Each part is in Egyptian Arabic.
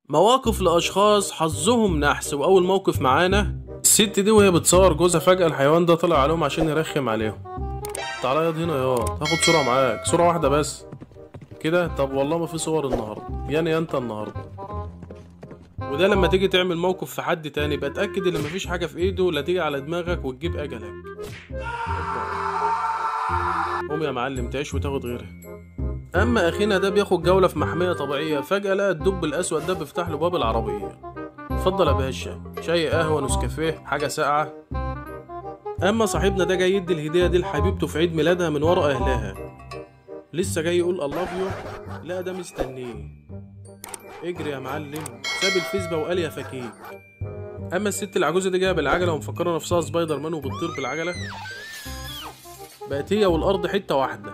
مواقف لأشخاص حظهم نحس وأول موقف معانا الست دي وهي بتصور جوزها فجأة الحيوان ده طلع عليهم عشان يرخم عليهم تعالى ياض هنا ياض هاخد صورة معاك صورة واحدة بس كده طب والله ما في صور النهاردة يعني يا انت النهاردة وده لما تيجي تعمل موقف في حد تاني يبقى اتأكد ان مفيش حاجة في ايده لا تيجي على دماغك وتجيب اجلك قوم يا معلم تعيش وتاخد غيرها اما اخينا ده بياخد جولة في محمية طبيعية فجأة لقى الدب الاسود ده بيفتح له باب العربية اتفضل يا باشا شاي قهوة نسكافيه حاجة ساقعة اما صاحبنا ده جاي يدي الهدية دي لحبيبته في عيد ميلادها من ورا اهلها لسه جاي يقول الله يو لا ده مستنيه اجري يا معلم ساب الفيسبا وقال يا فكيك اما الست العجوزه دي جايه بالعجله ومفكره نفسها سبايدر مان وبتطير بالعجله بقت هي والارض حته واحده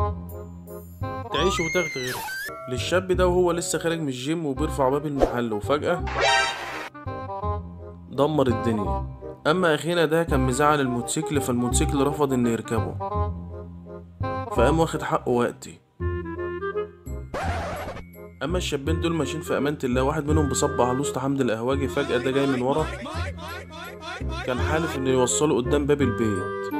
تعيش وتاخد غيرها للشاب ده وهو لسه خارج من الجيم وبيرفع باب المحل وفجاه دمر الدنيا اما اخينا ده كان مزعل الموتوسيكل فالموتوسيكل رفض انه يركبه فقام واخد حقه وقتي اما الشابين دول ماشيين في امانه الله واحد منهم بيصب على الوسط حمد القهواجي فجاه ده جاي من ورا كان حالف انه يوصله قدام باب البيت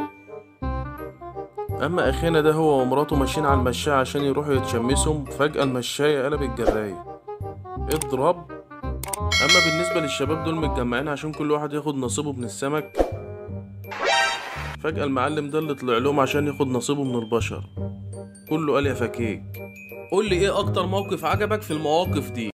اما اخينا ده هو ومراته ماشيين على المشاية عشان يروحوا يتشمسهم فجاه المشاية قلبت جراية اضرب اما بالنسبه للشباب دول متجمعين عشان كل واحد ياخد نصيبه من السمك فجأة المعلم ده اللي طلع لهم عشان ياخد نصيبه من البشر كله قال يا فكيك قول لي ايه اكتر موقف عجبك في المواقف دي